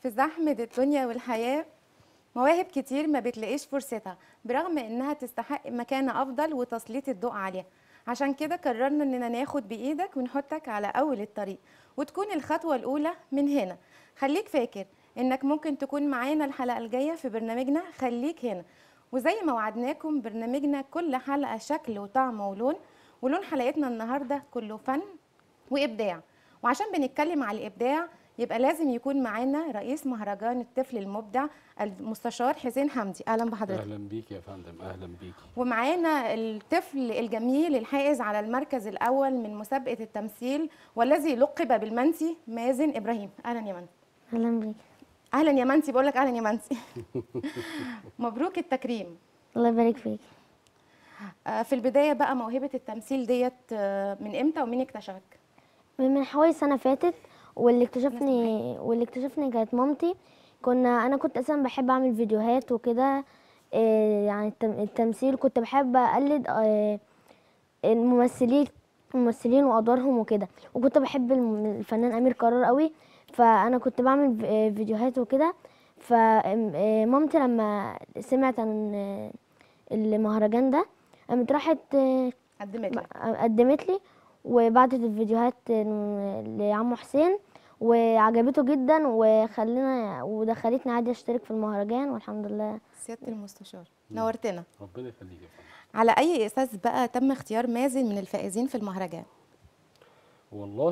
في زحمة الدنيا والحياة مواهب كتير ما بتلاقيش فرصتها برغم انها تستحق مكانة افضل وتسليط الضوء عليها عشان كده قررنا اننا ناخد بايدك ونحطك على اول الطريق وتكون الخطوة الاولى من هنا خليك فاكر انك ممكن تكون معانا الحلقة الجاية في برنامجنا خليك هنا وزي ما وعدناكم برنامجنا كل حلقة شكل وطعم ولون ولون حلقتنا النهاردة كله فن وإبداع وعشان بنتكلم على الإبداع يبقى لازم يكون معانا رئيس مهرجان الطفل المبدع المستشار حسين حمدي أهلا بحضرتك اهلا بيك يا فندم اهلا بيك ومعانا الطفل الجميل الحائز على المركز الأول من مسابقة التمثيل والذي لقب بالمنسي مازن إبراهيم أهلا يا منسي اهلا بيك أهلا يا منسي بقول لك أهلا يا منسي مبروك التكريم الله يبارك فيك آه، في البداية بقى موهبة التمثيل ديت آه، من إمتى ومين اكتشفك؟ من حوالي سنه فاتت واللي اكتشفني واللي اكتشفني كانت مامتي كنا انا كنت اصلا بحب اعمل فيديوهات وكده إيه يعني التم- التمثيل كنت بحب اقلد آه، الممثلين الممثلين وادوارهم وكده وكنت بحب الم- الفنان امير قرار قوي فانا كنت بعمل في- آه، فيديوهات وكده فمامتي لما سمعت عن آه، المهرجان ده قامت راحت آه، قدمت لك قدمت لي وبعتت الفيديوهات لعمو حسين وعجبته جدا وخلينا ودخلتني عادي اشترك في المهرجان والحمد لله سيادة المستشار نورتنا ربنا يخليك يا فندم على أي أساس بقى تم اختيار مازن من الفائزين في المهرجان؟ والله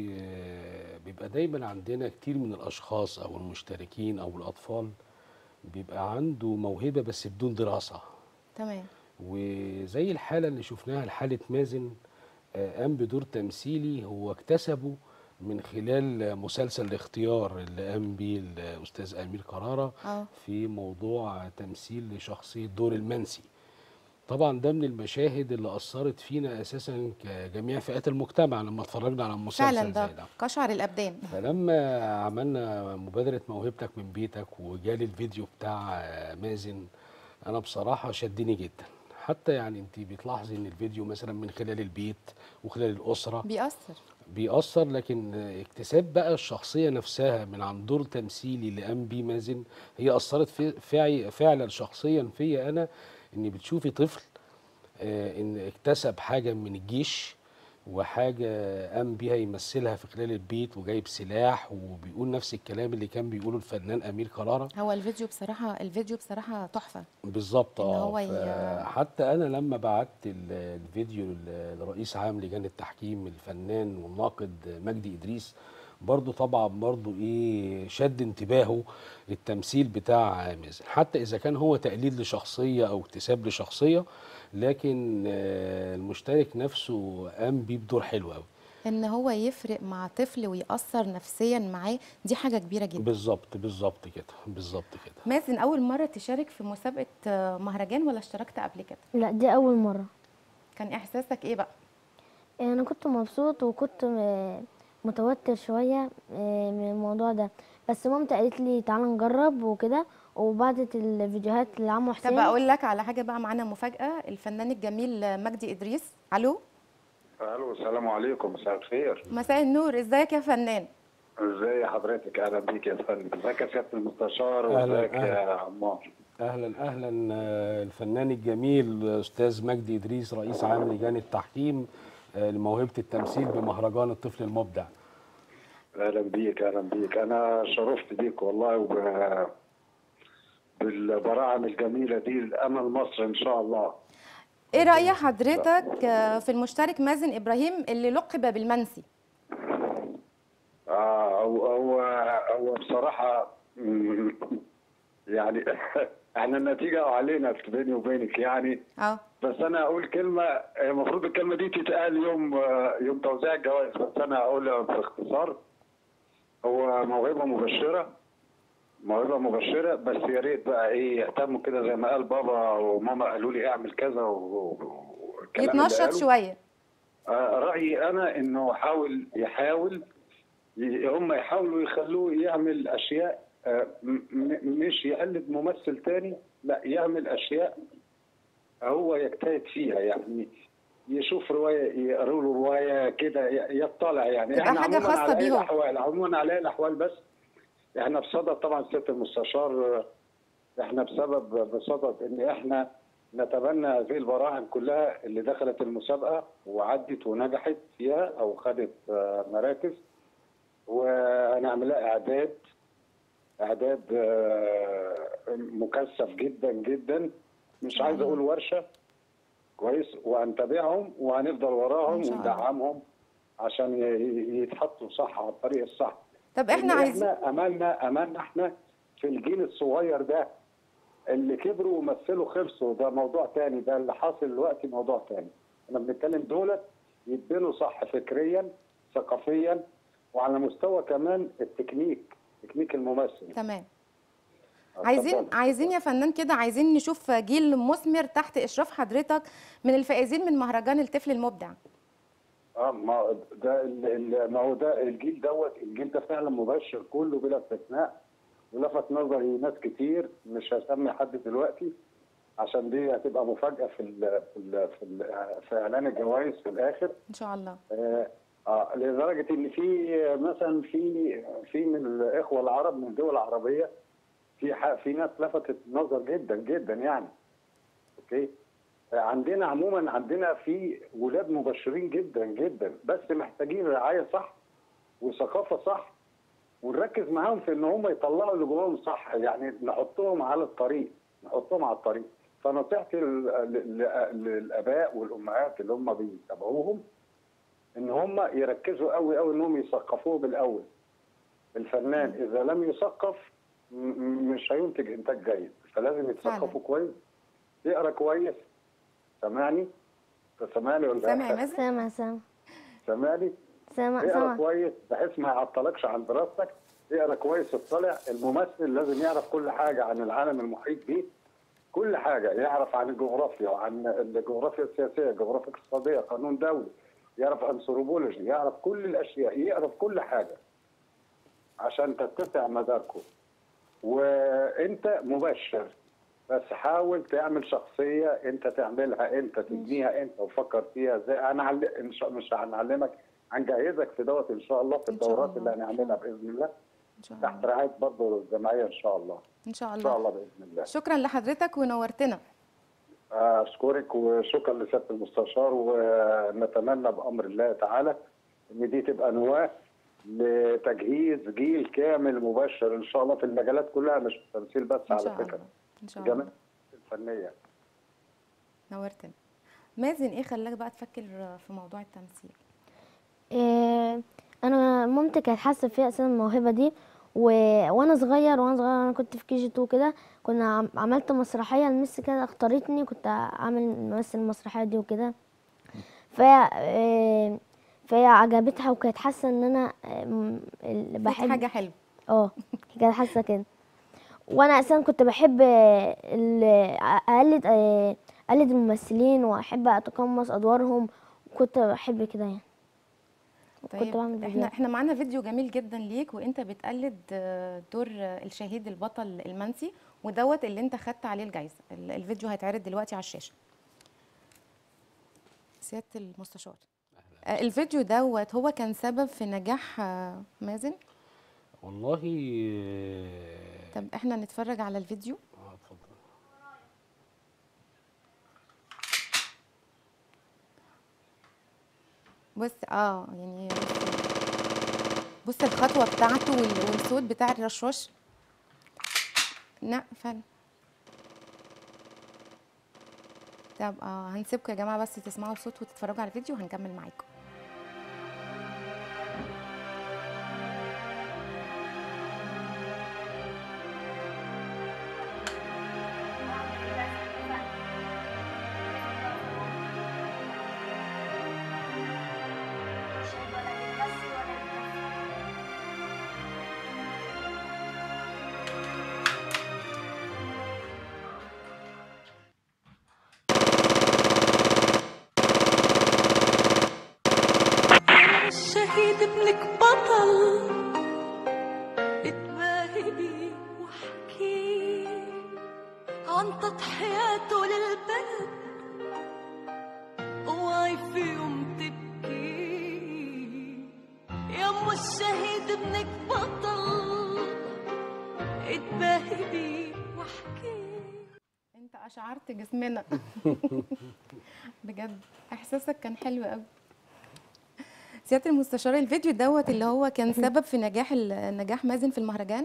آه، بيبقى دايما عندنا كتير من الاشخاص او المشتركين او الاطفال بيبقى عنده موهبه بس بدون دراسه تمام وزي الحاله اللي شفناها لحاله مازن آه، قام بدور تمثيلي هو اكتسبه من خلال مسلسل الاختيار اللي قام بيه الاستاذ امير قراره اه في موضوع تمثيل لشخصيه دور المنسي طبعا ده من المشاهد اللي اثرت فينا اساسا كجميع فئات المجتمع لما اتفرجنا على مسلسل فعلا زي ده ده قشعر الأبدان فلما عملنا مبادره موهبتك من بيتك وجالي الفيديو بتاع آه، مازن انا بصراحه شدني جدا حتى يعني انت بتلاحظي ان الفيديو مثلا من خلال البيت وخلال الاسره بيأثر بيأثر لكن اكتساب بقى الشخصية نفسها من عن دور تمثيلي اللي قام بيه مازن هي أثرت في فعي فعلا شخصيا فيا أنا إن بتشوفي طفل آه، إن اكتسب حاجة من الجيش وحاجة قام بيها يمثلها في خلال البيت وجايب سلاح وبيقول نفس الكلام اللي كان بيقوله الفنان أمير كرارة هو الفيديو بصراحة الفيديو بصراحة تحفة بالظبط إن اه هو ي- ف- حتى انا لما بعت ال- الفيديو ل- لرئيس عام لجان التحكيم الفنان والناقد مجدي ادريس برضو طبعا برضو ايه شد انتباهه التمثيل بتاع مازن حتى اذا كان هو تقليد لشخصيه او اكتساب لشخصيه لكن آه، المشترك نفسه قام بيه بدور حلو قوي إن هو يفرق مع طفل ويأثر نفسيا معاه دي حاجة كبيرة جدا بالظبط بالظبط كده بالظبط كده مازن أول مرة تشارك في مسابقة آه، مهرجان ولا اشتركت قبل كده؟ لا دي اول مره كان إحساسك إيه بقى؟ انا كنت مبسوط وكنت م- متوتر شويه آه، من الموضوع ده بس مامتي قالت لي تعالى نجرب وكده وبعتت الفيديوهات لعمو طب حسين أقول لك على حاجة بقى معانا مفاجأة الفنان الجميل مجدي إدريس ألو الو السلام عليكم مساء الخير مساء النور ازيك يا فنان ازي حضرتك اهلا بيك يا فندم ازيك يا سياده المستشار أهلاً، وازيك أهلاً. يا عمار اهلا اهلا آه، الفنان الجميل استاذ مجدي ادريس رئيس عام لجان التحكيم آه، لموهبه التمثيل بمهرجان الطفل المبدع اهلا بيك اهلا بيك انا شرفت بيك والله وب... بالبراعم الجميله دي لامل مصر ان شاء الله ايه رأي حضرتك آه، في المشترك مازن ابراهيم اللي لقب بالمنسي آه هو هو هو بصراحه مم، يعني احنا النتيجه علينا بيني وبينك يعني اه بس انا اقول كلمه هي المفروض الكلمه دي تتقال يوم يوم توزيع الجوائز بس انا اقولها باختصار هو موهبه مبشره موهبه مبشره بس يا ريت بقى ايه يهتموا كده زي ما قال بابا وماما قالوا لي اعمل كذا و- و- والكلام اللي يتنشط قاله. شوية آه، رايي انا انه حاول يحاول ي- هم يحاولوا يخلوه يعمل اشياء آه، م- م- مش يقلد ممثل تاني لا يعمل اشياء هو يجتهد فيها يعني يشوف روايه يقروا له روايه كده ي- يطلع يعني تبقى احنا حاجة عموما خاصة على اي بيهم. الاحوال عموما على اي الاحوال بس احنا بصدد طبعا سياده المستشار احنا بسبب بصدد ان احنا نتبنى هذه البراهن كلها اللي دخلت المسابقه وعدت ونجحت فيها او خدت آه، مراكز وهنعمل لها اعداد اعداد آه، مكثف جدا جدا مش عايز اقول ورشه كويس وهنتابعهم وهنفضل وراهم إن شاء الله. وندعمهم عشان ي- يتحطوا صح على الطريق الصح طب احنا لأن عايزين احنا املنا املنا احنا في الجيل الصغير ده اللي كبروا ومثلوا خلصوا ده موضوع تاني ده اللي حاصل دلوقتي موضوع تاني احنا بنتكلم دولت يتبنوا صح فكريا ثقافيا وعلى مستوى كمان التكنيك تكنيك الممثل تمام اتفضل. عايزين عايزين يا فنان كده عايزين نشوف جيل مثمر تحت اشراف حضرتك من الفائزين من مهرجان الطفل المبدع اه ما ده ال- ال- ما هو ده الجيل دوت الجيل ده فعلا مبشر كله بلا استثناء ولفت نظري ناس كتير مش هسمي حد دلوقتي عشان دي هتبقى مفاجاه في ال في ال في, ال في اعلان الجوائز في الاخر ان شاء الله آه آه لدرجه ان في مثلا في في من الاخوه العرب من الدول العربيه في ح- في ناس لفتت نظر جدا جدا يعني اوكي آه، عندنا عموما عندنا في ولاد مبشرين جدا جدا بس محتاجين رعايه صح وثقافه صح ونركز معاهم في ان هم يطلعوا اللي جواهم صح يعني نحطهم على الطريق نحطهم على الطريق فنصيحتي لل- لل- للاباء والامهات اللي هم بيتابعوهم ان هم يركزوا قوي قوي انهم يثقفوه بالاول الفنان اذا لم يثقف م- م- مش هينتج انتاج جيد فلازم يتثقفوا فعلا. كويس يقرا كويس سامعني سامعني ولا سامع يا مازن سامع سامع سامعني سامع اقرا سامع كويس بحيث ما يعطلكش عن دراستك اقرا كويس اطلع الممثل لازم يعرف كل حاجه عن العالم المحيط بيه كل حاجه يعرف عن الجغرافيا وعن الجغرافيا السياسيه الجغرافيا الاقتصاديه قانون دولي يعرف انثروبولوجي يعرف كل الاشياء يعرف كل حاجه عشان تتسع مداركه وانت مبشر بس حاول تعمل شخصيه انت تعملها انت تبنيها انت وفكر فيها ازاي انا عل... إن شاء- مش هنعلمك هنجهزك في دوت ان شاء الله في إن شاء الدورات الله. اللي هنعملها باذن الله ان شاء تحت الله رعايه برضه الجمعيه ان شاء الله ان شاء ان شاء الله الله باذن الله شكرا لحضرتك ونورتنا اشكرك وشكرا لسياده المستشار ونتمنى بامر الله تعالى ان دي تبقى نواه لتجهيز جيل كامل مبشر ان شاء الله في المجالات كلها مش في التمثيل بس ان على شاء فكره الله ان شاء الله الجمال الفنيه نورتنا مازن ايه خلاك بقى تفكر في موضوع التمثيل إيه انا مامتي كانت حاسه فيها اساسا الموهبه دي و... وانا صغير وانا صغير انا كنت في كي جي 2 كده كنا عم... عملت مسرحيه المس كده اختارتني كنت عامل ممثل المسرحيه دي وكده فهي إيه فهي عجبتها وكانت حاسه ان انا إيه، اللي فيك بحب حاجه حلوه اه كانت حاسه كده وانا اساسا كنت بحب آه، ال- اقلد آه، اقلد الممثلين واحب اتقمص ادوارهم كنت بحب كده يعني كنت بعمل احنا فيديوهات. احنا معانا فيديو جميل جدا ليك وانت بتقلد آه، دور آه، الشهيد البطل المنسي ودوت اللي انت خدت عليه الجايزه ال- الفيديو هيتعرض دلوقتي على الشاشه سياده المستشار آه، الفيديو دوت هو كان سبب في نجاح آه، مازن والله آه، طب احنا نتفرج على الفيديو اه اتفضل بص اه يعني بص بص الخطوه بتاعته وال- والصوت بتاع الرشاش لا فعلا طب اه هنسيبكم يا جماعه بس تسمعوا الصوت وتتفرجوا على الفيديو وهنكمل معاكم الشهيد ابنك بطل اتباهي بيه واحكي عن تضحياته للبلد اوعي في يوم تبكي يا ام الشهيد ابنك بطل اتباهي بيه واحكي انت اشعرت جسمنا بجد احساسك كان حلو قوي سياده المستشار الفيديو دوت اللي هو كان سبب في نجاح ال- نجاح مازن في المهرجان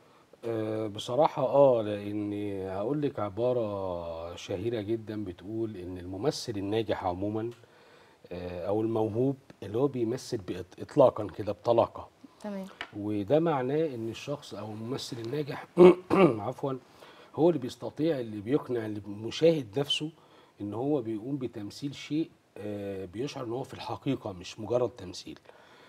آه، بصراحة اه لاني هقول لك عبارة شهيرة جدا بتقول ان الممثل الناجح عموما آه، او الموهوب اللي هو بيمثل بإط- اطلاقا كده بطلاقة تمام وده معناه ان الشخص او الممثل الناجح عفوا هو اللي بيستطيع اللي بيقنع المشاهد نفسه ان هو بيقوم بتمثيل شيء آه، بيشعر ان هو في الحقيقة مش مجرد تمثيل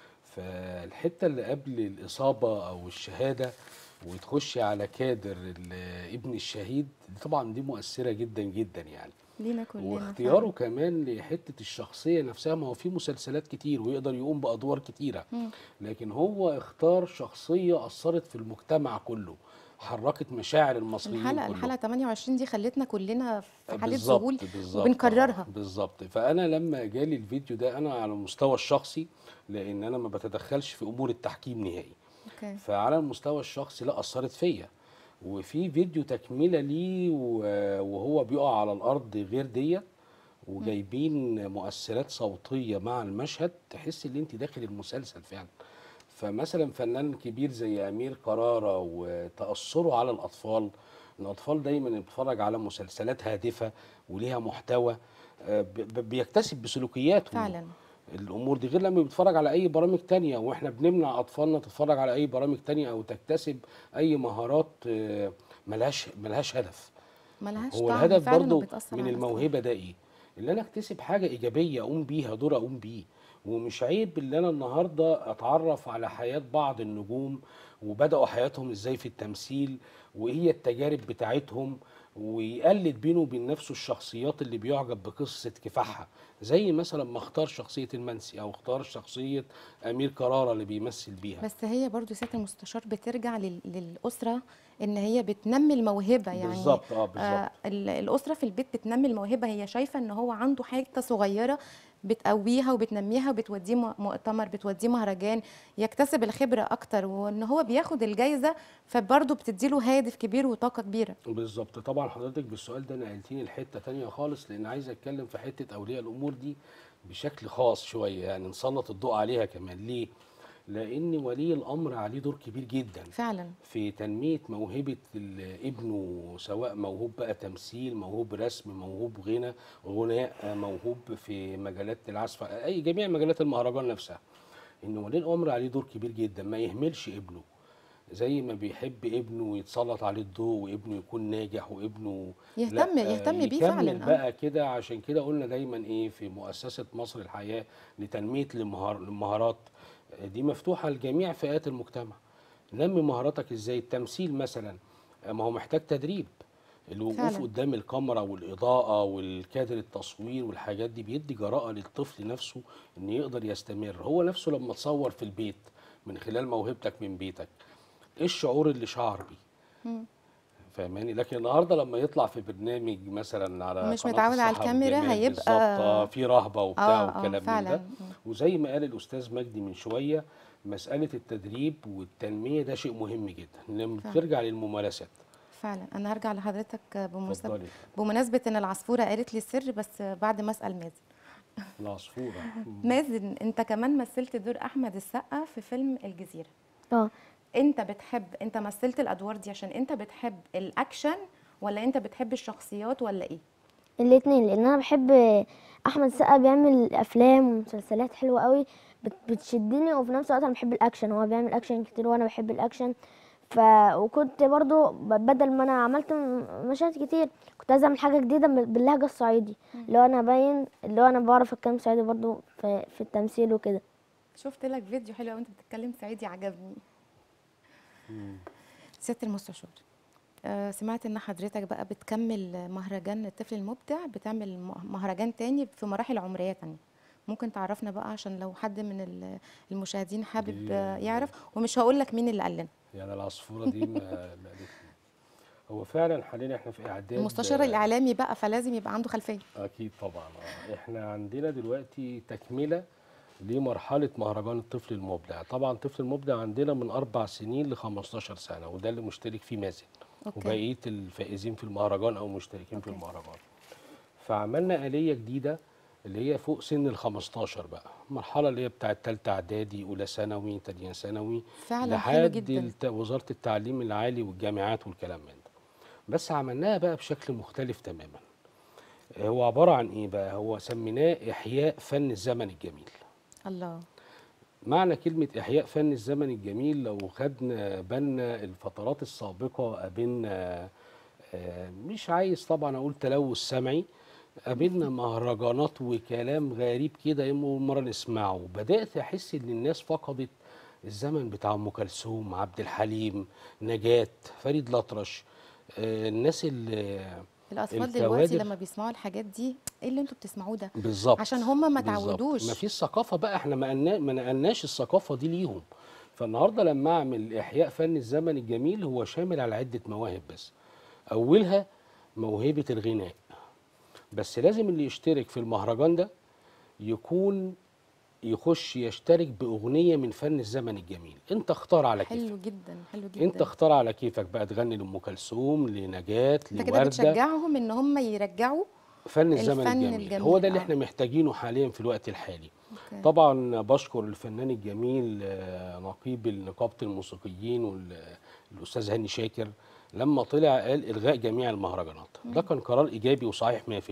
فالحتة اللي قبل الإصابة أو الشهادة وتخشي على كادر ال- ابن الشهيد دي طبعا دي مؤثرة جدا جدا يعني لينا كلنا واختياره فعلاً. كمان لحتة الشخصية نفسها ما هو في مسلسلات كتير ويقدر يقوم بأدوار كتيرة مم. لكن هو اختار شخصية أثرت في المجتمع كله حركت مشاعر المصريين الحلقه كله الحلقه 28 دي خلتنا كلنا في حاله بالظبط ذهول بالظبط وبنكررها آه، بالظبط فانا لما جالي الفيديو ده انا على المستوى الشخصي لان انا ما بتدخلش في امور التحكيم نهائي اوكي فعلى المستوى الشخصي لا اثرت فيا وفي فيديو تكمله ليه و- وهو بيقع على الارض غير ديت وجايبين مؤثرات صوتيه مع المشهد تحس ان انت داخل المسلسل فعلا فمثلا فنان كبير زي امير قراره وتاثره على الاطفال الاطفال دايما بيتفرج على مسلسلات هادفه وليها محتوى آه، ب- ب- بيكتسب بسلوكياتهم فعلا الامور دي غير لما بيتفرج على اي برامج تانية واحنا بنمنع اطفالنا تتفرج على اي برامج تانية او تكتسب اي مهارات آه، ملهاش ملهاش هدف ملهاش هو طعم الهدف فعلاً برضو وبتأثر من على الموهبه ده ايه اللي انا اكتسب حاجه ايجابيه اقوم بيها دور اقوم بيه ومش عيب اللي انا النهارده اتعرف على حياه بعض النجوم وبداوا حياتهم ازاي في التمثيل وايه هي التجارب بتاعتهم ويقلد بينه وبين نفسه الشخصيات اللي بيعجب بقصه كفاحها زي مثلا ما اختار شخصيه المنسي او اختار شخصيه امير كرارة اللي بيمثل بيها بس هي برضو سياده المستشار بترجع لل- للاسره ان هي بتنمي الموهبه يعني بالظبط اه بالظبط آه ال- الاسره في البيت بتنمي الموهبه هي شايفه ان هو عنده حاجه صغيره بتقويها وبتنميها وبتوديه م- مؤتمر بتوديه مهرجان يكتسب الخبره اكتر وان هو بياخد الجايزه فبرضه بتديله هادف كبير وطاقه كبيره بالظبط طبعا حضرتك بالسؤال ده نقلتيني لحته تانية خالص لان عايز اتكلم في حته اولياء الامور دي بشكل خاص شويه يعني نسلط الضوء عليها كمان ليه؟ لان ولي الامر عليه دور كبير جدا فعلا في تنميه موهبه ال- ابنه سواء موهوب بقى تمثيل موهوب رسم موهوب غنى غناء موهوب في مجالات العزف اي جميع مجالات المهرجان نفسها ان ولي الامر عليه دور كبير جدا ما يهملش ابنه زي ما بيحب ابنه يتسلط عليه الضوء وابنه يكون ناجح وابنه يهتم لا، يهتم بيه يكمل فعلا آه. بقى كده عشان كده قلنا دايما ايه في مؤسسه مصر الحياه لتنميه المهار- المهارات دي مفتوحه لجميع فئات المجتمع نمي مهاراتك ازاي التمثيل مثلا ما هو محتاج تدريب الوقوف فعلا. قدام الكاميرا والاضاءه والكادر التصوير والحاجات دي بيدي جراءه للطفل نفسه ان يقدر يستمر هو نفسه لما تصور في البيت من خلال موهبتك من بيتك ايه الشعور اللي شعر بيه مم. فاهماني لكن النهارده لما يطلع في برنامج مثلا على مش قناة متعود على الصحة الكاميرا والجمال هيبقى- بالظبط آه، في رهبه وبتاع آه، آه، والكلام من فعلاً. ده مم. وزي ما قال الاستاذ مجدي من شويه مساله التدريب والتنميه ده شيء مهم جدا لما فعلاً. بترجع للممارسات فعلا انا هرجع لحضرتك بمناسبه اتفضلي بمناسبه ان العصفوره قالت لي السر بس بعد ما اسال مازن العصفوره مازن انت كمان مثلت دور احمد السقا في فيلم الجزيره اه انت بتحب انت مثلت الادوار دي عشان انت بتحب الاكشن ولا انت بتحب الشخصيات ولا ايه الاتنين لان انا بحب احمد السقا بيعمل افلام ومسلسلات حلوه قوي بت- بتشدني وفي نفس الوقت انا بحب الاكشن هو بيعمل اكشن كتير وانا بحب الاكشن ف وكنت برضو ب- بدل ما انا عملت م- مشاهد كتير كنت عايزه اعمل حاجه جديده بال- باللهجه الصعيدي اللي هو انا باين اللي هو انا بعرف اتكلم صعيدي برضو في, في التمثيل وكده شفت لك فيديو حلو وانت بتتكلم صعيدي عجبني سياده المستشار آه، سمعت ان حضرتك بقى بتكمل مهرجان الطفل المبدع بتعمل م- مهرجان تاني في مراحل عمريه تانية ممكن تعرفنا بقى عشان لو حد من ال- المشاهدين حابب دي- آه، يعرف ومش هقول لك مين اللي قال لنا يعني العصفوره دي ما ما قالت لي. هو فعلا حاليا احنا في اعداد المستشار الاعلامي بقى فلازم يبقى عنده خلفيه اكيد طبعا آه. احنا عندنا دلوقتي تكمله لمرحله مهرجان الطفل المبدع طبعا الطفل المبدع عندنا من اربع سنين ل 15 سنه وده اللي مشترك فيه مازن أوكي. وبقيه الفائزين في المهرجان او مشتركين في أوكي. المهرجان فعملنا آلية جديدة اللي هي فوق سن ال 15 بقى المرحلة اللي هي بتاعت تالتة إعدادي أولى ثانوي تانية ثانوي فعلا حلو لحد جدا الت- وزارة التعليم العالي والجامعات والكلام من ده بس عملناها بقى بشكل مختلف تماما هو عبارة عن إيه بقى هو سميناه إحياء فن الزمن الجميل الله معنى كلمة إحياء فن الزمن الجميل لو خدنا بالنا الفترات السابقة قابلنا آه، مش عايز طبعا أقول تلوث سمعي قابلنا مهرجانات وكلام غريب كده أول مرة نسمعه بدأت أحس إن الناس فقدت الزمن بتاع أم كلثوم عبد الحليم نجاة فريد الأطرش آه، الناس اللي الاطفال دلوقتي الكوادر- لما بيسمعوا الحاجات دي ايه اللي انتوا بتسمعوه ده بالظبط عشان هم ما بالظبط. تعودوش ما فيش ثقافه بقى احنا ما قلنا ما نقلناش الثقافه دي ليهم فالنهارده لما اعمل احياء فن الزمن الجميل هو شامل على عده مواهب بس اولها موهبه الغناء بس لازم اللي يشترك في المهرجان ده يكون يخش يشترك باغنيه من فن الزمن الجميل انت اختار على كيفك حلو جدا حلو جدا انت اختار على كيفك بقى تغني لام كلثوم لنجاة انت كده لورده بتشجعهم ان هم يرجعوا فن الزمن الفن الجميل. الجميل، هو ده اللي آه. احنا محتاجينه حاليا في الوقت الحالي أوكي. طبعا بشكر الفنان الجميل آه، نقيب نقابه الموسيقيين والاستاذ هاني شاكر لما طلع قال الغاء جميع المهرجانات ده كان قرار ايجابي وصحيح 100%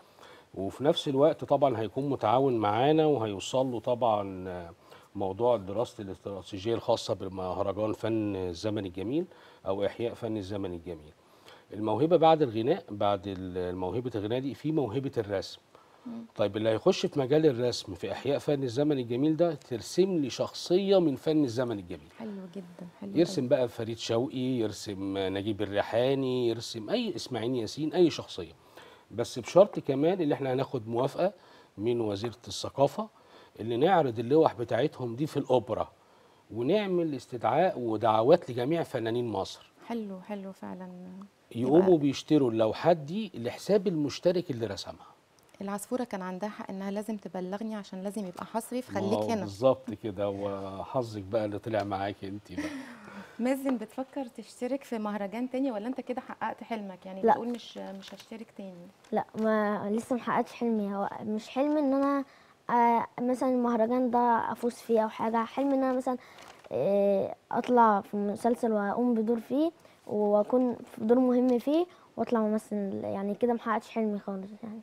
وفي نفس الوقت طبعا هيكون متعاون معانا وهيوصل له طبعا آه، موضوع دراسه الاستراتيجيه الخاصه بمهرجان فن الزمن الجميل او احياء فن الزمن الجميل الموهبه بعد الغناء بعد ال- موهبه الغناء دي في موهبه الرسم طيب اللي هيخش في مجال الرسم في احياء فن الزمن الجميل ده ترسم لي شخصيه من فن الزمن الجميل حلو جدا حلو يرسم بقى فريد شوقي يرسم نجيب الريحاني يرسم اي اسماعيل ياسين اي شخصيه بس بشرط كمان اللي احنا هناخد موافقه من وزيره الثقافه اللي نعرض اللوح بتاعتهم دي في الاوبرا ونعمل استدعاء ودعوات لجميع فنانين مصر حلو حلو فعلا يقوموا بيشتروا اللوحات دي لحساب المشترك اللي رسمها العصفوره كان عندها حق انها لازم تبلغني عشان لازم يبقى حصري ما هو فخليك هنا بالظبط كده وحظك بقى اللي طلع معاكي انت بقى مازن بتفكر تشترك في مهرجان تاني ولا انت كده حققت حلمك يعني لا. بتقول مش مش هشترك تاني لا ما لسه محققتش حلمي هو مش حلم ان انا آه مثلا المهرجان ده افوز فيه او حاجه حلم ان انا مثلا آه اطلع في مسلسل واقوم بدور فيه واكون في دور مهم فيه واطلع ممثل يعني كده محققتش حلمي خالص يعني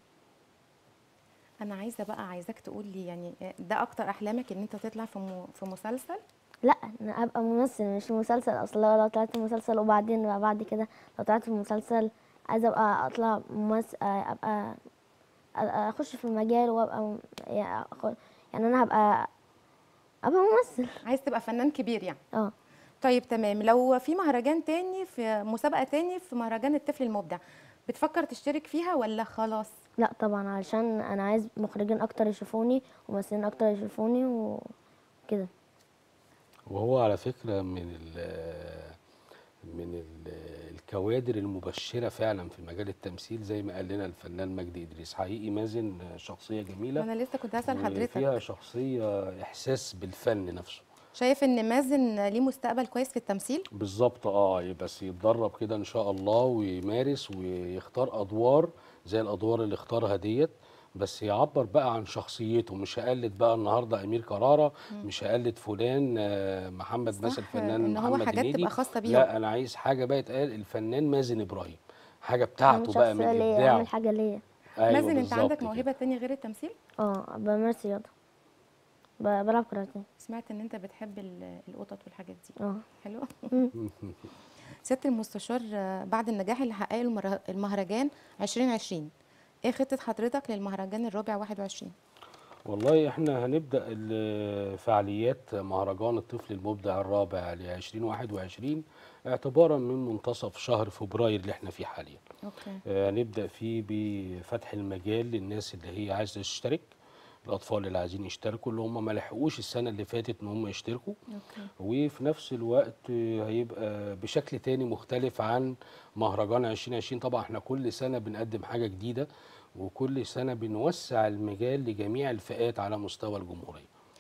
انا عايزه بقى عايزاك تقول لي يعني ده اكتر احلامك ان انت تطلع في م- في مسلسل لا انا ابقى ممثل مش مسلسل اصلا لو طلعت ممثل وبعدين بقى بعد كده لو طلعت في مسلسل عايزه ابقى اطلع ممثل ابقى اخش في المجال وابقى م- يعني أخ- يعني انا هبقى ابقى ممثل عايز تبقى فنان كبير يعني اه طيب تمام لو في مهرجان تاني في مسابقه تاني في مهرجان الطفل المبدع بتفكر تشترك فيها ولا خلاص لا طبعا علشان انا عايز مخرجين اكتر يشوفوني وممثلين اكتر يشوفوني وكده وهو على فكرة من ال من ال الكوادر المبشرة فعلا في مجال التمثيل زي ما قال لنا الفنان مجدي إدريس حقيقي مازن شخصية جميلة انا لسه كنت هسال حضرتك فيها شخصية إحساس بالفن نفسه شايف ان مازن ليه مستقبل كويس في التمثيل بالظبط اه بس يتدرب كده ان شاء الله ويمارس ويختار ادوار زي الادوار اللي اختارها ديت بس يعبر بقى عن شخصيته مش هقلد بقى النهارده امير كرارة مش هقلد فلان آه، محمد صح، مثل الفنان إن هو محمد حاجات هنيدي تبقى خاصة بيهم. لا انا عايز حاجه بقى يتقال الفنان مازن ابراهيم حاجه اعمل بتاعته بقى من شخصيه ليا ابداعه اعمل حاجه ليا أيوة مازن انت بالظبط عندك كده. موهبه تانية غير التمثيل اه بمارس رياضه ب- بلعب كاراتيه سمعت ان انت بتحب ال- القطط والحاجات دي اه حلو سياده المستشار آه، بعد النجاح اللي حققه المره- المهرجان 2020 ايه خطه حضرتك للمهرجان الرابع 21 والله احنا هنبدا ال- فعاليات مهرجان الطفل المبدع الرابع ل 2021 اعتبارا من منتصف شهر فبراير اللي احنا فيه حاليا اوكي آه، هنبدا فيه بفتح المجال للناس اللي هي عايزه تشترك الاطفال اللي عايزين يشتركوا اللي هم ما لحقوش السنه اللي فاتت ان هم يشتركوا اوكي وفي نفس الوقت آه، هيبقى بشكل تاني مختلف عن مهرجان 2020 طبعا احنا كل سنة بنقدم حاجة جديدة وكل سنة بنوسع المجال لجميع الفئات على مستوى الجمهورية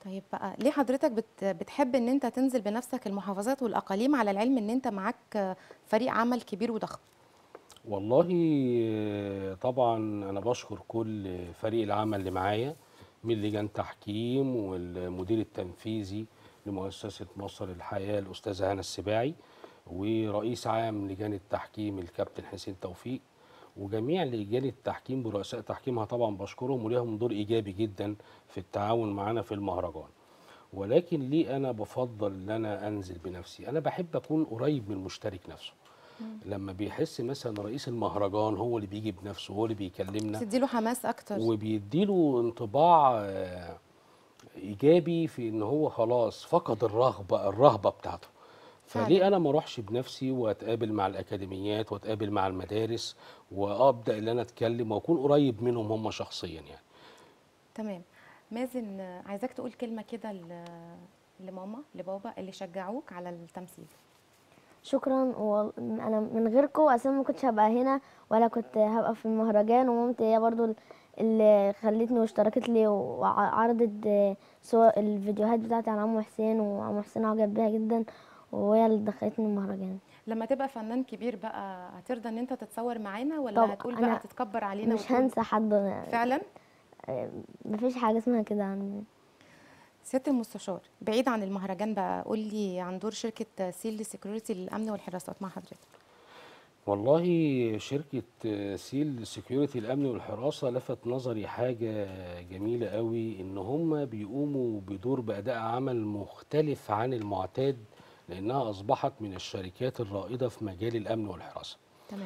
طيب بقى ليه حضرتك بت بتحب ان انت تنزل بنفسك المحافظات والاقاليم على العلم ان انت معاك فريق عمل كبير وضخم والله آه، طبعا انا بشكر كل فريق العمل اللي معايا من لجان تحكيم والمدير التنفيذي لمؤسسه مصر للحياه الاستاذه هنا السباعي ورئيس عام لجان التحكيم الكابتن حسين توفيق وجميع لجان التحكيم برؤساء تحكيمها طبعا بشكرهم وليهم دور ايجابي جدا في التعاون معنا في المهرجان ولكن ليه انا بفضل ان انا انزل بنفسي انا بحب اكون قريب من المشترك نفسه لما بيحس مثلا رئيس المهرجان هو اللي بيجي بنفسه هو اللي بيكلمنا تديله حماس اكتر وبيديله انطباع آه، ايجابي في ان هو خلاص فقد الرغبه الرهبه بتاعته فعلا. فليه انا ما اروحش بنفسي واتقابل مع الاكاديميات واتقابل مع المدارس وابدا ان انا اتكلم واكون قريب منهم هم شخصيا يعني تمام مازن آه، عايزاك تقول كلمه كده ل- لماما لبابا اللي شجعوك على التمثيل شكرا وانا من غيركم اصلا ما كنتش هبقى هنا ولا كنت هبقى في المهرجان ومامتي هي برضو اللي خلتني واشتركت لي وعرضت آه، صور الفيديوهات بتاعتي على عمو حسين وعمو حسين عجب بيها جدا وهي اللي دخلتني المهرجان لما تبقى فنان كبير بقى هترضى ان انت تتصور معانا ولا طب هتقول أنا بقى تتكبر علينا مش وتقول- هنسى حد فعلا مفيش حاجه اسمها كده عن سياده المستشار بعيد عن المهرجان بقى قول لي عن دور شركه سيل سيكوريتي للامن والحراسات مع حضرتك والله شركة آه، سيل سيكيورتي الأمن والحراسة لفت نظري حاجة جميلة قوي إن هم بيقوموا بدور بأداء عمل مختلف عن المعتاد لأنها أصبحت من الشركات الرائدة في مجال الأمن والحراسة تمام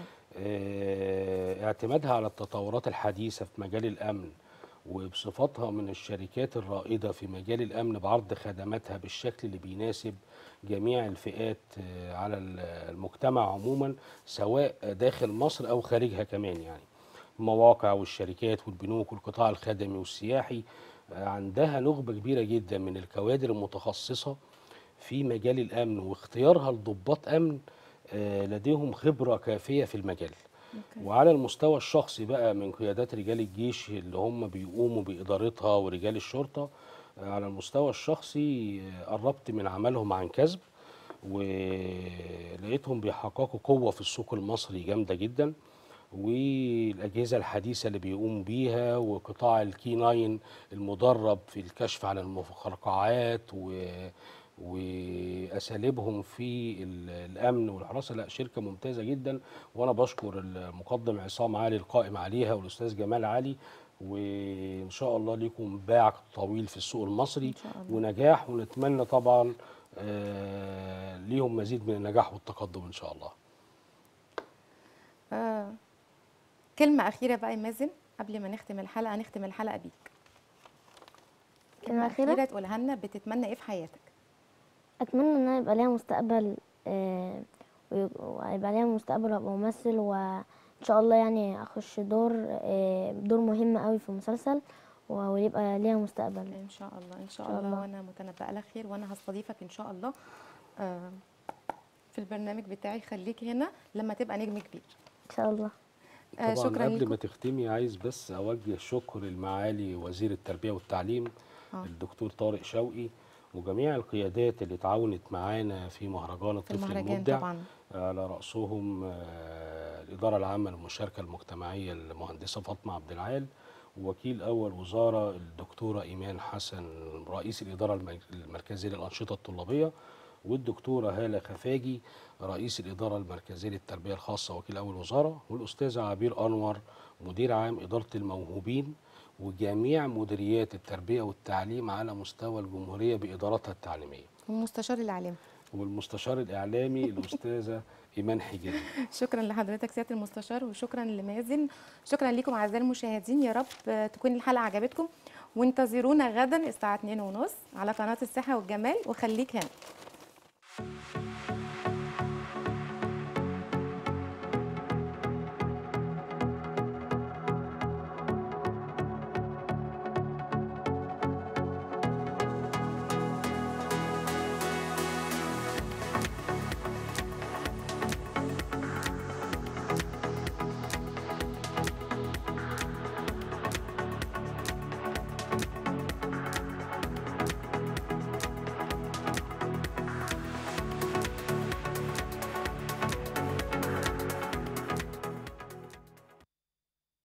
آه، اعتمادها على التطورات الحديثة في مجال الأمن وبصفتها من الشركات الرائدة في مجال الأمن بعرض خدماتها بالشكل اللي بيناسب جميع الفئات آه، على ال- المجتمع عموما سواء داخل مصر أو خارجها كمان يعني المواقع والشركات والبنوك والقطاع الخدمي والسياحي آه، عندها نخبة كبيرة جدا من الكوادر المتخصصة في مجال الأمن واختيارها لضباط أمن آه، لديهم خبرة كافية في المجال أوكي. وعلى المستوى الشخصي بقى من قيادات رجال الجيش اللي هم بيقوموا بإدارتها ورجال الشرطة آه، على المستوى الشخصي آه، قربت من عملهم عن كسب ولقيتهم بيحققوا قوة في السوق المصري جامدة جدا والأجهزة الحديثة اللي بيقوموا بيها وقطاع الكي ناين المدرب في الكشف على المفرقعات و واساليبهم في ال- الامن والحراسه لا شركه ممتازه جدا وانا بشكر المقدم عصام علي القائم عليها والاستاذ جمال علي وان شاء الله ليكم باع طويل في السوق المصري إن شاء الله. ونجاح ونتمنى طبعا آه، ليهم مزيد من النجاح والتقدم ان شاء الله آه. كلمه اخيره بقى يا مازن قبل ما نختم الحلقه نختم الحلقه بيك كلمة أخيرة؟ تقولها لنا بتتمنى ايه في حياتك اتمنى ان انا يبقى ليها مستقبل آه، وي- ويبقى ليها مستقبل وابقى ممثل وان شاء الله يعني اخش دور آه، دور مهم قوي في مسلسل و- ويبقى ليها مستقبل ان شاء الله ان شاء إن شاء الله الله. وانا متنبأه لك خير وانا هستضيفك ان شاء الله آه، في البرنامج بتاعي خليك هنا لما تبقى نجم كبير ان شاء الله آه، طبعا شكرا قبل ليكم ما تختمي عايز بس اوجه شكر لمعالي وزير التربيه والتعليم آه. الدكتور طارق شوقي وجميع القيادات اللي تعاونت معانا في مهرجان في الطفل المهرجان المبدع طبعا على رأسهم آه، الإدارة العامة للمشاركة المجتمعية المهندسة فاطمة عبد العال ووكيل أول وزارة الدكتورة إيمان حسن رئيس الإدارة المر- المركزية للأنشطة الطلابية والدكتورة هالة خفاجي رئيس الإدارة المركزية للتربية الخاصة وكيل أول وزارة والأستاذة عبير أنور مدير عام إدارة الموهوبين وجميع مديريات التربية والتعليم على مستوى الجمهورية بإدارتها التعليمية والمستشار الاعلامي والمستشار الإعلامي الأستاذة إيمان حجازي شكرا لحضرتك سياده المستشار وشكرا لمازن شكرا لكم اعزائي المشاهدين يا رب آه، تكون الحلقه عجبتكم وانتظرونا غدا الساعه 2:30 على قناه الصحه والجمال وخليك هنا